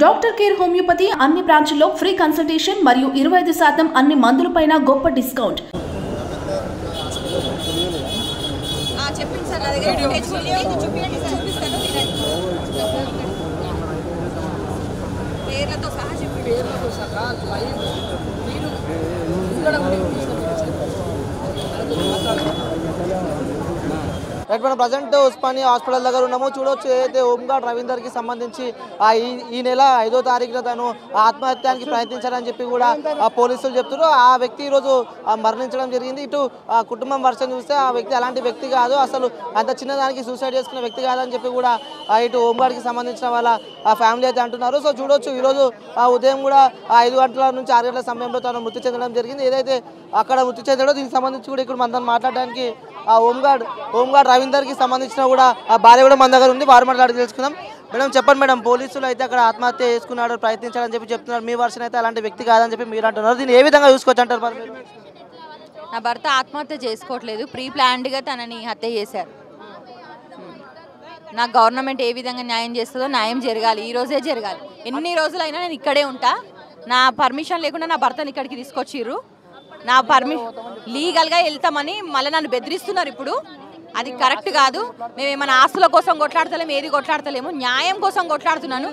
Doctor care homeopathy అన్ని బ్రాంచ్ల్లో free consultation మరియు ఇరవై ఐదు శాతం అన్ని మందులపైన గొప్ప డిస్కౌంట్ ఆ, చెప్పింది సార్ నా దగ్గర ఫుటేజ్ ఉంది. మీకు చూపియండి సార్. చూపిస్తాను వినండి. పేర్లతో సహా చెప్పి పేర్లతో సహా లైవ్ మీరు ఇక్కడ ఉండి రైట్ మనం ప్రజెంట్ ఉస్మానియా హాస్పిటల్ దగ్గర ఉన్నాము చూడొచ్చు ఏదైతే హోంగార్డ్ రవీందర్ కి సంబంధించి ఆ ఈ ఈ నెల ఐదో తారీఖున తను ఆత్మహత్యానికి ప్రయత్నించారని చెప్పి కూడా ఆ పోలీసులు చెప్తున్నారు ఆ వ్యక్తి ఈరోజు ఆ మరణించడం జరిగింది ఇటు ఆ కుటుంబం వర్షం చూస్తే ఆ వ్యక్తి అలాంటి వ్యక్తి కాదు అసలు అంత చిన్నదానికి సూసైడ్ చేసుకున్న వ్యక్తి కాదని చెప్పి కూడా ఆ ఇటు హోంగార్డ్కి సంబంధించిన వాళ్ళ ఆ ఫ్యామిలీ అయితే అంటున్నారు సో చూడొచ్చు ఈరోజు ఆ ఉదయం కూడా ఆ ఐదు గంటల నుంచి ఆరు గంటల సమయంలో తను మృతి చెందడం జరిగింది ఏదైతే అక్కడ మృతి చెందాడో దీనికి సంబంధించి కూడా ఇక్కడ మనతో మాట్లాడడానికి ఆ హోంగార్డ్ హోంగార్డ్ రవీందర్కి సంబంధించిన కూడా ఆ భార్య కూడా మన దగ్గర ఉంది వారు మాట్లాడి తెలుసుకుందాం మేడం చెప్పండి మేడం పోలీసులు అయితే అక్కడ ఆత్మహత్య చేసుకున్నాడు ప్రయత్నించాలని చెప్పి చెప్తున్నారు మీ వర్షన్ అయితే అలాంటి వ్యక్తి కాదని చెప్పి మీరు అంటున్నారు దీన్ని ఏ విధంగా చూసుకోవచ్చు అంటారు మరి మీరు? నా భర్త ఆత్మహత్య చేసుకోవట్లేదు ప్రీ ప్లాన్డ్గా తనని హత్య చేశారు నా గవర్నమెంట్ ఏ విధంగా న్యాయం చేస్తుందో న్యాయం జరగాలి ఈ రోజే జరగాలి ఎన్ని రోజులైనా నేను ఇక్కడే ఉంటా నా పర్మిషన్ లేకుండా నా భర్తని ఇక్కడికి తీసుకొచ్చిర్రు నా పర్మి లీగల్గా వెళ్తామని మళ్ళీ నన్ను బెదిరిస్తున్నారు ఇప్పుడు అది కరెక్ట్ కాదు మేము ఏమైనా ఆస్తుల కోసం కొట్లాడతలేము ఏది కొట్లాడతలేము న్యాయం కోసం కొట్లాడుతున్నాను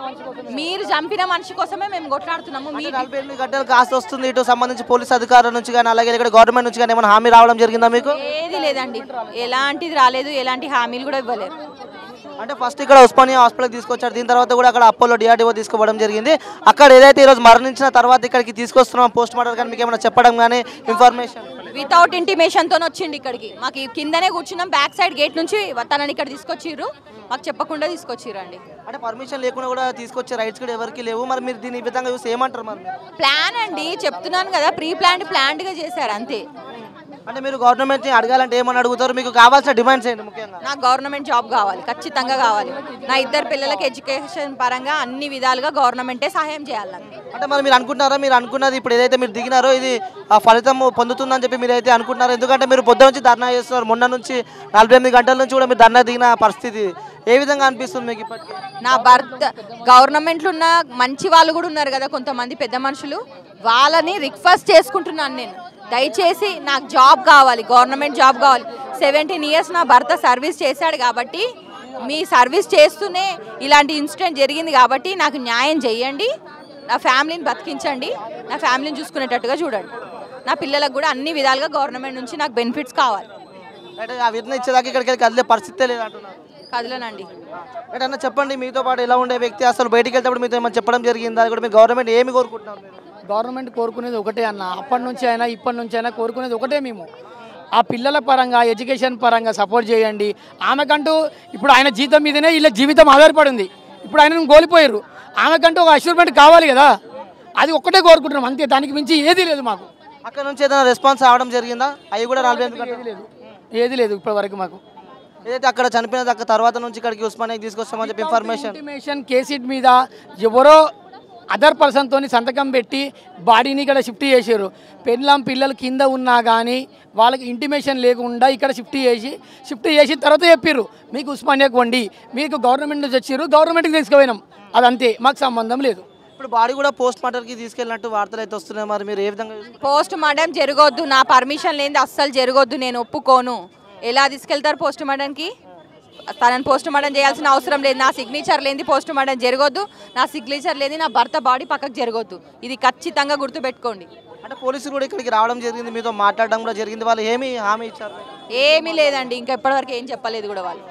మీరు చంపిన మనిషి కోసమే మేము కొట్లాడుతున్నాము మీ నలభై ఎనిమిది గంటలు కాస్త వస్తుంది ఇటు సంబంధించి పోలీస్ అధికారుల నుంచి కానీ అలాగే ఇక్కడ గవర్నమెంట్ నుంచి కానీ ఏమైనా హామీ రావడం జరిగిందా మీకు ఏది లేదండి ఎలాంటిది రాలేదు ఎలాంటి హామీలు కూడా ఇవ్వలేదు అంటే ఫస్ట్ ఇక్కడ ఉస్మానియా హాస్పిటల్ తీసుకొచ్చారు దీని తర్వాత కూడా అక్కడ అపోలో డిఆర్డీఓ తీసుకోవడం జరిగింది అక్కడ ఏదైతే ఈరోజు మరణించిన తర్వాత ఇక్కడికి తీసుకొస్తున్నాం పోస్ట్ మార్టం కానీ మీకు ఏమైనా చెప్పడం కానీ ఇన్ఫర్మేషన్ వితౌట్ ఇంటిమేషన్తో వచ్చిండి ఇక్కడికి మాకు ఈ కిందనే కూర్చున్నాం బ్యాక్ సైడ్ గేట్ నుంచి తనని ఇక్కడ తీసుకొచ్చిర్రు మాకు చెప్పకుండా తీసుకొచ్చిర్రు అండి అంటే పర్మిషన్ లేకుండా కూడా తీసుకొచ్చే రైట్స్ కూడా ఎవరికి లేవు మరి మీరు దీని ఈ విధంగా చూసి ఏమంటారు మరి మీరు? ప్లాన్ అండి చెప్తున్నాను కదా ప్రీ ప్లాన్డ్ ప్లాన్డ్గా చేశారు అంతే అంటే మీరు గవర్నమెంట్ని అడగాలంటే ఏమని అడుగుతారు మీకు కావాల్సిన డిమాండ్స్ ఏంటి ముఖ్యంగా నాకు గవర్నమెంట్ జాబ్ కావాలి ఖచ్చితంగా కావాలి నా ఇద్దరు పిల్లలకి ఎడ్యుకేషన్ పరంగా అన్ని విధాలుగా గవర్నమెంటే సహాయం చేయాలి నాకు. అంటే మరి మీరు అనుకుంటున్నారా మీరు అనుకున్నది ఇప్పుడు ఏదైతే మీరు దిగినారో ఇది ఆ ఫలితం పొందుతుందని చెప్పి మీరు అయితే అనుకుంటున్నారు ఎందుకంటే మీరు పొద్దు నుంచి ధర్నా చేస్తున్నారు మొన్న నుంచి నలభై ఎనిమిది గంటల నుంచి కూడా మీరు ధర్నా దిగిన పరిస్థితి ఏ విధంగా అనిపిస్తుంది మీకు ఇప్పటికీ నా భర్త గవర్నమెంట్లో ఉన్న మంచి వాళ్ళు కూడా ఉన్నారు కదా కొంతమంది పెద్ద మనుషులు వాళ్ళని రిక్వెస్ట్ చేసుకుంటున్నాను నేను దయచేసి నాకు జాబ్ కావాలి గవర్నమెంట్ జాబ్ కావాలి సెవెంటీన్ ఇయర్స్ నా భర్త సర్వీస్ చేశాడు కాబట్టి మీ సర్వీస్ చేస్తూనే ఇలాంటి ఇన్సిడెంట్ జరిగింది కాబట్టి నాకు న్యాయం చేయండి నా ఫ్యామిలీని బతికించండి నా ఫ్యామిలీని చూసుకునేటట్టుగా చూడండి నా పిల్లలకు కూడా అన్ని విధాలుగా గవర్నమెంట్ నుంచి నాకు బెనిఫిట్స్ కావాలి అంటే ఆ విధంగా ఇచ్చేదాకా ఇక్కడికి వెళ్ళి కదిలే పరిస్థితే లేదంటున్నారు కదలనండి అంటే అన్న చెప్పండి మీతో పాటు ఎలా ఉండే వ్యక్తి అసలు బయటికి వెళ్తేప్పుడు మీతో ఏమైనా చెప్పడం జరిగిందా అది కూడా మీరు గవర్నమెంట్ ఏమి కోరుకుంటున్నారు మీరు గవర్నమెంట్ కోరుకునేది ఒకటే అన్న అప్పటి నుంచి అయినా ఇప్పటి నుంచి అయినా కోరుకునేది ఒకటే మేము ఆ పిల్లల పరంగా ఎడ్యుకేషన్ పరంగా సపోర్ట్ చేయండి ఆమెకంటూ ఇప్పుడు ఆయన జీతం మీదనే వీళ్ళ జీవితం ఆధారపడి ఉంది ఇప్పుడు ఆయన కోల్పోయారు ఆమెకంటూ ఒక అష్యూర్మెంట్ కావాలి కదా అది ఒక్కటే కోరుకుంటున్నాం అంతే దానికి మించి ఏది లేదు మాకు అక్కడ నుంచి ఏదైనా రెస్పాన్స్ రావడం జరిగిందా అవి కూడా నలభై ఎనిమిది గంటలు ఏది లేదు ఏది లేదు ఇప్పటి వరకు మాకు ఏదైతే అక్కడ చనిపోయిన అక్కడ తర్వాత నుంచి ఇక్కడికి ఉస్మానియాకి తీసుకొస్తామని చెప్పి ఇన్ఫర్మేషన్ ఇంటిమేషన్ కేసీట్ మీద ఎవరో అదర్ పర్సన్తో సంతకం పెట్టి బాడీని ఇక్కడ షిఫ్ట్ చేసారు పెళ్ళాం పిల్లలు కింద ఉన్నా కానీ వాళ్ళకి ఇంటిమేషన్ లేకుండా ఇక్కడ షిఫ్ట్ చేసి షిఫ్ట్ చేసిన తర్వాత చెప్పారు మీకు ఉస్మానియాకు వండి మీకు గవర్నమెంట్ నుంచి వచ్చారు గవర్నమెంట్కి తీసుకుపోయినాం అదంతే మాకు సంబంధం లేదు ఇప్పుడు బాడీ కూడా పోస్ట్ మార్టంకి తీసుకెళ్ళినట్టు వార్తలు అయితే వస్తున్నాయి మరి మీరు ఏ విధంగా చూస్తారు? పోస్ట్ మార్టం జరగొద్దు నా పర్మిషన్ లేనిది అస్సలు జరగొద్దు నేను ఒప్పుకోను ఎలా తీసుకెళ్తారు పోస్ట్ మార్టంకి తనని పోస్ట్ మార్టం చేయాల్సిన అవసరం లేదు నా సిగ్నేచర్ లేనిది పోస్ట్ మార్టం జరగొద్దు నా సిగ్నేచర్ లేని నా భర్త బాడీ పక్కకు జరగొద్దు ఇది ఖచ్చితంగా గుర్తుపెట్టుకోండి అంటే పోలీసులు కూడా ఇక్కడికి రావడం జరిగింది మీతో మాట్లాడడం కూడా జరిగింది వాళ్ళు ఏమి హామీ ఇచ్చారు ఏమీ లేదండి ఇంకా ఇప్పటివరకు ఏం చెప్పలేదు కూడా వాళ్ళు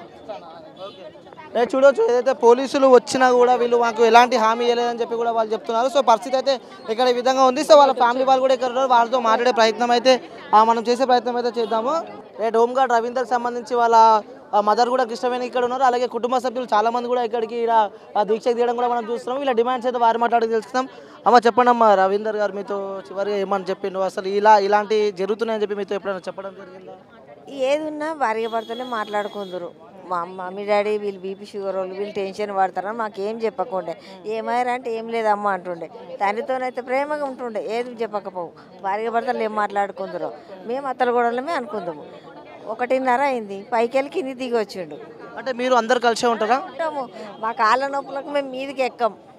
రేపు చూడొచ్చు ఏదైతే పోలీసులు వచ్చినా కూడా వీళ్ళు మాకు ఎలాంటి హామీ ఇవ్వలేదని చెప్పి కూడా వాళ్ళు చెప్తున్నారు సో పరిస్థితి అయితే ఇక్కడ ఈ విధంగా ఉంది సో వాళ్ళ ఫ్యామిలీ వాళ్ళు కూడా ఇక్కడ ఉన్నారు వాళ్ళతో మాట్లాడే ప్రయత్నం అయితే ఆ, మనం చేసే ప్రయత్నం అయితే చేద్దాము రేపు హోంగార్డ్ రవీందర్కి సంబంధించి వాళ్ళ మదర్ కూడా కృష్ణవేణి ఇక్కడ ఉన్నారు అలాగే కుటుంబ సభ్యులు చాలా మంది కూడా ఇక్కడికి ఇలా ఆ, దీక్ష తీయడం కూడా మనం చూస్తున్నాం ఇలా డిమాండ్స్ అయితే వారి మాట్లాడి తెలుస్తున్నాం అమ్మ చెప్పండి అమ్మ రవీందర్ గారు మీతో చివరిగా ఏమని చెప్పిండు అసలు ఇలా ఇలాంటి జరుగుతున్నాయని చెప్పి మీతో ఎప్పుడైనా చెప్పడం జరిగిందా ఏది ఉన్నా భార్య భర్తనే మాట్లాడుకుందరు మా మమ్మీ డాడీ వీళ్ళు బీపీ షుగర్ వాళ్ళు వీళ్ళు టెన్షన్ పడతారని మాకు ఏం చెప్పకుండే ఏమైనా ఏం లేదమ్మా అంటుండే తండ్రితోనైతే ప్రేమగా ఉంటుండే ఏది చెప్పకపోవు భార్య భర్తలు ఏం మాట్లాడుకుందరు మేము అత్తల గొడవలమే అనుకుందాము ఒకటిన్నర అయింది పైకి వెళ్ళి కింది దిగి వచ్చిండు అంటే మీరు అందరు కలిసే ఉంటారా ఉంటాము మా కాళ్ళ నొప్పులకు మేము మీదికి ఎక్కం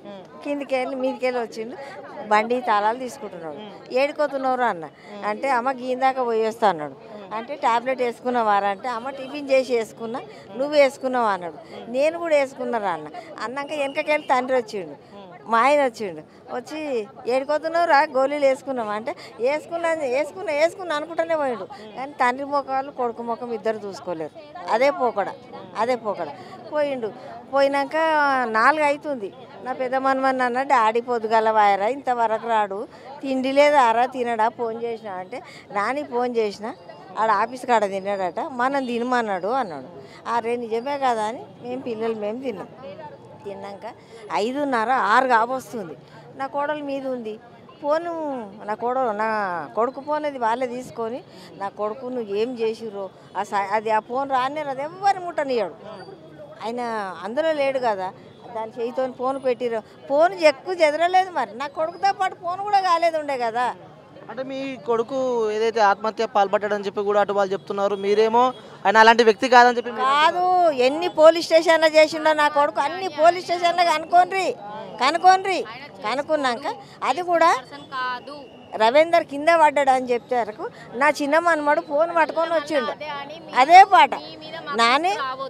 కిందికి వెళ్ళి మీదికి వెళ్ళి వచ్చిండు బండి తాళాలు తీసుకుంటున్నాడు ఏడుకోతున్నారు అన్న అంటే అమ్మ గీందాక పోయి వస్తా అన్నాడు అంటే టాబ్లెట్ వేసుకున్నావారా అంటే అమ్మ టిఫిన్ చేసి వేసుకున్నా నువ్వు వేసుకున్నావా అన్నాడు నేను కూడా వేసుకున్నారా అన్న అన్నాక వెనకకెళ్ళి తండ్రి వచ్చిండు మా ఆయన వచ్చిండు వచ్చి ఏడుకోతున్నావు రా గోళీలు వేసుకున్నాం అంటే వేసుకున్నా వేసుకున్నా వేసుకున్నా అనుకుంటూనే పోయిండు కానీ తండ్రి ముఖాలు కొడుకు ముఖం ఇద్దరు చూసుకోలేరు అదే పోకడ అదే పోకడ పోయిండు పోయినాక నాలుగు అవుతుంది నా పెద్ద మనమని అన్న డాడీ పొద్దుగల వాయరా ఇంతవరకు రాడు తిండి లేదా ఆరా తినడా ఫోన్ చేసిన అంటే నాని ఫోన్ చేసిన ఆడ ఆఫీస్ కాడ తిన్నాడట మనం తినమన్నాడు అన్నాడు అరే నిజమే కదా అని మేము పిల్లలు మేము తిన్నాం తిన్నాక ఐదున్నర ఆరు కాబోస్తుంది నా కోడలు మీద ఉంది ఫోను నా కోడలు నా కొడుకు ఫోన్ అది వాళ్ళే తీసుకొని నా కొడుకు నువ్వు ఏం చేసిర్రో ఆ స- అది ఆ ఫోన్ రానే అది ఎవ్వరి ముట్టనియాడు ఆయన అందులో లేడు కదా దాని చేయితో ఫోన్ పెట్టిర్రు ఫోన్ ఎక్కువ చెదరలేదు మరి నా కొడుకుతో పాటు ఫోన్ కూడా కాలేదు ఉండే కదా అంటే మీ కొడుకు ఏదైతే ఆత్మహత్య పాల్పడ్డాడని చెప్పి కూడా అటు వాళ్ళు చెప్తున్నారు మీరేమో ఆయన అలాంటి వ్యక్తి కాదని చెప్పి మీరు కాదు ఎన్ని పోలీస్ స్టేషన్లో చేసిండో నా కొడుకు అన్ని పోలీస్ స్టేషన్లో కనుకోండి కనుకోండి కనుక్కున్నాక అది కూడా రవీందర్ కింద పడ్డాడు అని చెప్తే వరకు నా చిన్న మనమడు ఫోన్ పట్టుకొని వచ్చిండు అదే పాట నాని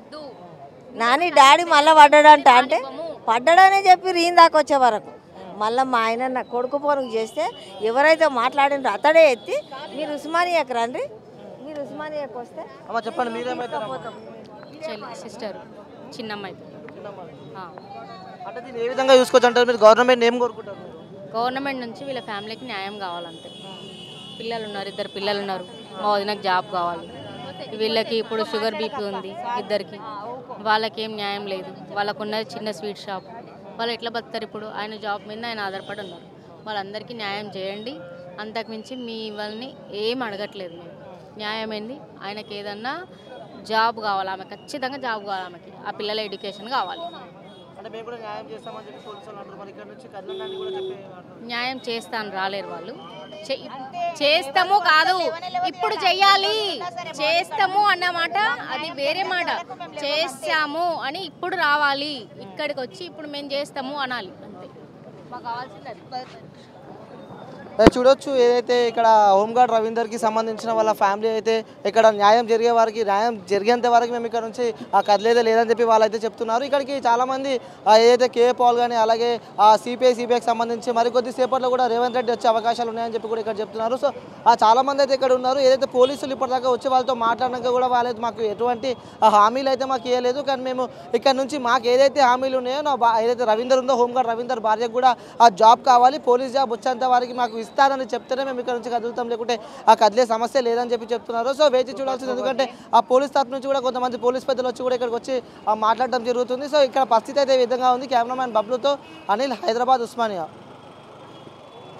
నాని డాడీ మళ్ళీ పడ్డాడంట అంటే పడ్డాడనే చెప్పి రీన్ దాకా వచ్చే వరకు మళ్ళీ మా ఆయన నా కొడుకు ఫోన్కి చేస్తే ఎవరైతే మాట్లాడినరో అతడే ఎత్తి మీరు ఉస్మానియాకి రండి మీరు ఉస్మానియాకి వస్తే అమ్మ చెప్పండి మీరేమైతే చెల్లి సిస్టర్ చిన్నమ్మాయి ఆ. అంటే దీన్ని ఏ విధంగా చూసుకోవచ్చు అంటారు మీరు గవర్నమెంట్ ఏం కోరుకుంటారు మీరు? గవర్నమెంట్ నుంచి వీళ్ళ ఫ్యామిలీకి న్యాయం కావాలంతే పిల్లలు ఉన్నారు ఇద్దరు పిల్లలు ఉన్నారు మా వదినకు జాబ్ కావాలి వీళ్ళకి ఇప్పుడు షుగర్ బీపీ ఉంది ఇద్దరికి వాళ్ళకి ఏం న్యాయం లేదు వాళ్ళకు ఉన్నది చిన్న స్వీట్ షాప్ వాళ్ళు ఎట్లా బతుకుతారు ఇప్పుడు ఆయన జాబ్ మీద ఆయన ఆధారపడి ఉన్నారు వాళ్ళందరికీ న్యాయం చేయండి అంతకుమించి మీ వాళ్ళని ఏం అడగట్లేదు మేము న్యాయం ఏంది ఆయనకి ఏదన్నా జాబ్ కావాలి ఆమె ఖచ్చితంగా జాబ్ కావాలి ఆమెకి ఆ పిల్లల ఎడ్యుకేషన్ కావాలి అంటే మేము కూడా న్యాయం చేస్తామని చెప్పి పోలీసు వాళ్ళు అంటారు మరి ఇక్కడ నుంచి కదలండి కూడా చెప్పి అంటారు. న్యాయం చేస్తాను రాలేరు వాళ్ళు చే- చేస్తాము కాదు ఇప్పుడు చెయ్యాలి చేస్తాము అన్నమాట అది వేరే మాట చేస్తాము అని ఇప్పుడు రావాలి ఇక్కడికి వచ్చి ఇప్పుడు మేము చేస్తాము అనాలి అంతే మాకు కావాల్సింది అది అది చూడొచ్చు ఏదైతే ఇక్కడ హోంగార్డ్ రవీందర్కి సంబంధించిన వాళ్ళ ఫ్యామిలీ అయితే ఇక్కడ న్యాయం జరిగే వారికి న్యాయం జరిగేంత వరకు మేము ఇక్కడ నుంచి ఆ కదిలేదే లేదని చెప్పి వాళ్ళైతే చెప్తున్నారు ఇక్కడికి చాలామంది ఆ, ఏదైతే కే పాల్ కానీ అలాగే ఆ సిపిఐ సిపిఐకి సంబంధించి మరికొద్ది సేపట్లో కూడా రేవంత్ రెడ్డి వచ్చే అవకాశాలు ఉన్నాయని చెప్పి కూడా ఇక్కడ చెప్తున్నారు సో ఆ చాలామంది అయితే ఇక్కడ ఉన్నారు ఏదైతే పోలీసులు ఇప్పటిదాకా వచ్చి వాళ్ళతో మాట్లాడినాక కూడా వాళ్ళైతే మాకు ఎటువంటి ఆ, హామీలు అయితే మాకు ఇవ్వలేదు కానీ మేము ఇక్కడ నుంచి మాకు ఏదైతే హామీలు ఉన్నాయో నా బా ఏదైతే రవీందర్ ఉందో హోంగార్డ్ రవీందర్ భార్యకు కూడా ఆ జాబ్ కావాలి పోలీస్ జాబ్ వచ్చేంత వారికి మాకు ఇస్తారని చెప్తేనే మేము ఇక్కడ నుంచి కదులుతాం లేకుంటే ఆ కదిలే సమస్య లేదని చెప్పి చెప్తున్నారు సో వేచి చూడాల్సింది ఎందుకంటే ఆ పోలీస్ తరఫు నుంచి కూడా కొంతమంది పోలీస్ పెద్దలు వచ్చి కూడా ఇక్కడికి వచ్చి ఆ, మాట్లాడడం జరుగుతుంది సో ఇక్కడ పరిస్థితి అయితే ఈ విధంగా ఉంది కెమెరామ్యాన్ బబ్లుతో అనిల్ హైదరాబాద్ ఉస్మానియా